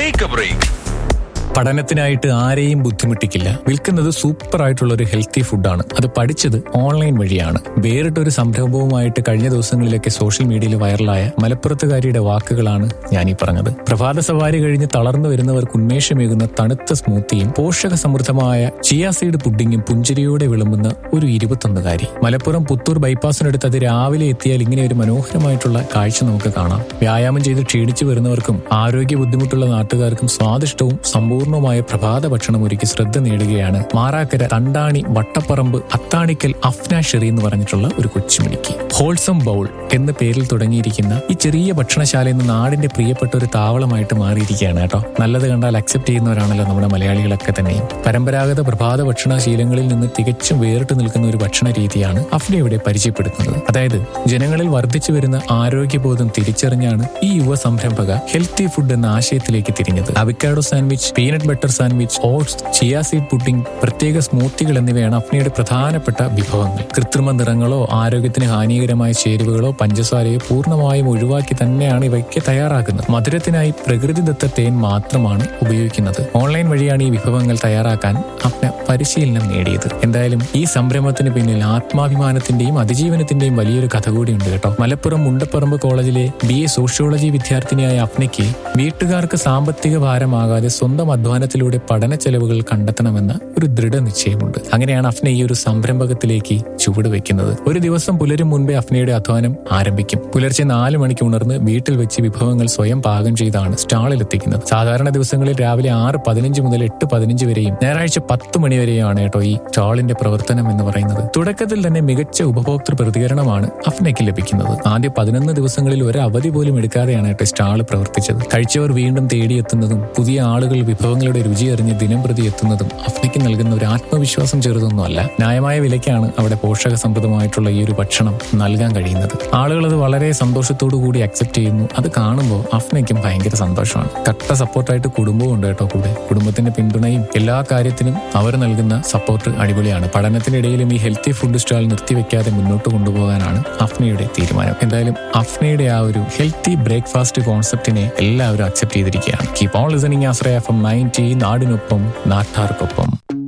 take A break പഠനത്തിനായിട്ട് ആരെയും ബുദ്ധിമുട്ടിക്കില്ല വിൽക്കുന്നത് super ആയിട്ടുള്ള ഒരു ഹെൽത്തി ഫുഡാണ് അത് പഠിച്ചത് ഓൺലൈൻ വഴിയാണ് വേറിട്ടൊരു സംരംഭവുമായിട്ട് കഴിഞ്ഞ ദിവസങ്ങളിലൊക്കെ സോഷ്യൽ മീഡിയയിൽ വൈറലായ മലപ്പുറത്തുകാരിയുടെ വാക്കുകളാണ് ഞാൻ ഈ പറഞ്ഞത് പ്രഭാത സവാരി കഴിഞ്ഞ് തളർന്നു വരുന്നവർക്ക് ഉന്മേഷമേകുന്ന തണുത്ത സ്മൂത്തിയും പോഷക സമൃദ്ധമായ ചിയാ സീഡ് പുഡിങ്ങും പുഞ്ചിരിയോടെ വിളമ്പുന്ന ഒരു ഇരുപത്തൊന്നുകാരി മലപ്പുറം പുത്തൂർ ബൈപ്പാസിനടുത്ത് അത് രാവിലെ എത്തിയാൽ ഇങ്ങനെ ഒരു മനോഹരമായിട്ടുള്ള കാഴ്ച നമുക്ക് കാണാം വ്യായാമം ചെയ്ത് ക്ഷീണിച്ചു വരുന്നവർക്കും ആരോഗ്യ ബുദ്ധിമുട്ടുള്ള നാട്ടുകാർക്കും സ്വാദിഷ്ടവും സമ്പൂർണ്ണമായ പ്രഭാത ഭക്ഷണം ഒരുക്കി ശ്രദ്ധ നേടുകയാണ് മാറാക്കര തണ്ടാണി വട്ടപ്പറമ്പ് അത്താണിക്കൽ അഫ്ന ഷെറി എന്ന് പറഞ്ഞിട്ടുള്ള ഒരു കൊച്ചുമിണിക്ക് ഹോൾസം ബൗൾ എന്ന പേരിൽ തുടങ്ങിയിരിക്കുന്ന ഈ ചെറിയ ഭക്ഷണശാല ഇന്ന് നാടിന്റെ പ്രിയപ്പെട്ട ഒരു താവളമായിട്ട് മാറിയിരിക്കുകയാണ് കേട്ടോ നല്ലത് കണ്ടാൽ അക്സെപ്റ്റ് ചെയ്യുന്നവരാണല്ലോ നമ്മുടെ മലയാളികളൊക്കെ തന്നെയും പരമ്പരാഗത പ്രഭാത ഭക്ഷണ ശീലങ്ങളിൽ നിന്ന് തികച്ചും വേറിട്ട് നിൽക്കുന്ന ഒരു ഭക്ഷണ രീതിയാണ് അഫ്ന ഇവിടെ പരിചയപ്പെടുത്തുന്നത് അതായത് ജനങ്ങളിൽ വർദ്ധിച്ചു വരുന്ന ആരോഗ്യബോധം തിരിച്ചറിഞ്ഞാണ് ഈ യുവ സംരംഭക ഹെൽത്തി ഫുഡ് എന്ന ആശയത്തിലേക്ക് തിരിഞ്ഞത് avocado sandwich peanut butter sandwich oats chia seed pudding പ്രത്യേക സ്മൂത്തികൾ എന്നിവയാണ് അഫ്നയുടെ പ്രധാനപ്പെട്ട വിഭവങ്ങൾ കൃത്രിമ നിറങ്ങളോ ആരോഗ്യത്തിന് ഹാനികരമായ ചേരുവകളോ പഞ്ചസാരയോ പൂർണ്ണമായും ഒഴിവാക്കി തന്നെയാണ് ഇവയ്ക്ക് തയ്യാറാക്കുന്നത് മധുരത്തിനായി പ്രകൃതിദത്ത തേൻ മാത്രമാണ് ഉപയോഗിക്കുന്നത് ഓൺലൈൻ വഴിയാണ് ഈ വിഭവങ്ങൾ തയ്യാറാക്കാൻ അഫ്ന പരിശീലനം നേടിയത് എന്തായാലും ഈ സംരംഭത്തിന് പിന്നിൽ ആത്മാഭിമാനത്തിന്റെയും അതിജീവനത്തിന്റെയും വലിയൊരു കഥ കൂടിയുണ്ട് കേട്ടോ മലപ്പുറം മുണ്ടപ്പറമ്പ് കോളേജിലെ ബി എ സോഷ്യോളജി വിദ്യാർത്ഥിനിയായ അഫ്നയ്ക്ക് വീട്ടുകാർക്ക് സാമ്പത്തിക ഭാരമാകാതെ സ്വന്തം അധ്വാനത്തിലൂടെ പഠന ചെലവുകൾ കണ്ടെത്തണമെന്ന ഒരു ദൃഢനിശ്ചയമുണ്ട് അങ്ങനെയാണ് അഫ്ന ഈ ഒരു സംരംഭകത്തിലേക്ക് ചുവട് വെക്കുന്നത് ഒരു ദിവസം പുലരും മുൻപേ അഫ്നയുടെ അധ്വാനം ആരംഭിക്കും പുലർച്ചെ നാല് മണിക്ക് ഉണർന്ന് വീട്ടിൽ വെച്ച് വിഭവങ്ങൾ സ്വയം പാകം ചെയ്താണ് സ്റ്റാളിൽ എത്തിക്കുന്നത് സാധാരണ ദിവസങ്ങളിൽ രാവിലെ ആറ് പതിനഞ്ച് മുതൽ എട്ട് പതിനഞ്ച് വരെയും ഞായറാഴ്ച പത്ത് മണി വരെയാണ് കേട്ടോ ഈ സ്റ്റാളിന്റെ പ്രവർത്തനം എന്ന് പറയുന്നത് തുടക്കത്തിൽ തന്നെ മികച്ച ഉപഭോക്തൃ പ്രതികരണമാണ് അഫ്നയ്ക്ക് ലഭിക്കുന്നത് ആദ്യ പതിനൊന്ന് ദിവസങ്ങളിൽ ഒരു അവധി പോലും എടുക്കാതെയാണ് കേട്ടോ സ്റ്റാൾ പ്രവർത്തിച്ചത് കഴിച്ചവർ വീണ്ടും തേടിയെത്തുന്നതും പുതിയ ആളുകൾ വിഭവങ്ങളുടെ രുചി അറിഞ്ഞ് ദിനം പ്രതി എത്തുന്നതും അഫ്നയ്ക്ക് നൽകുന്ന ഒരു ആത്മവിശ്വാസം ചെറുതൊന്നുമല്ല ന്യായമായ വിലയ്ക്കാണ് അവിടെ പോഷക സമൃദ്ധമായിട്ടുള്ള ഈ ഒരു ഭക്ഷണം നൽകാൻ കഴിയുന്നത് ആളുകൾ അത് വളരെ സന്തോഷത്തോടു കൂടി അക്സെപ്റ്റ് ചെയ്യുന്നു അത് കാണുമ്പോൾ അഫ്നയ്ക്കും ഭയങ്കര സന്തോഷമാണ് കട്ട സപ്പോർട്ടായിട്ട് കുടുംബവും ഉണ്ട് കേട്ടോ കൂടെ കുടുംബത്തിന്റെ പിന്തുണയും എല്ലാ കാര്യത്തിനും അവർ നൽകുന്ന സപ്പോർട്ട് അടിപൊളിയാണ് പഠനത്തിനിടയിലും ഈ ഹെൽത്തി ഫുഡ് സ്റ്റാൾ നിർത്തിവെക്കാതെ മുന്നോട്ട് കൊണ്ടുപോകാനാണ് അഫ്നയുടെ തീരുമാനം എന്തായാലും അഫ്നയുടെ ആ ഒരു ഹെൽത്തി ബ്രേക്ക്ഫാസ്റ്റ് കോൺസെപ്റ്റിനെ എല്ലാവരും അക്സെപ്റ്റ് ചെയ്തിരിക്കുകയാണ് keep on listening Ashraya F M ninety നാടിനൊപ്പം നാട്ടാർക്കൊപ്പം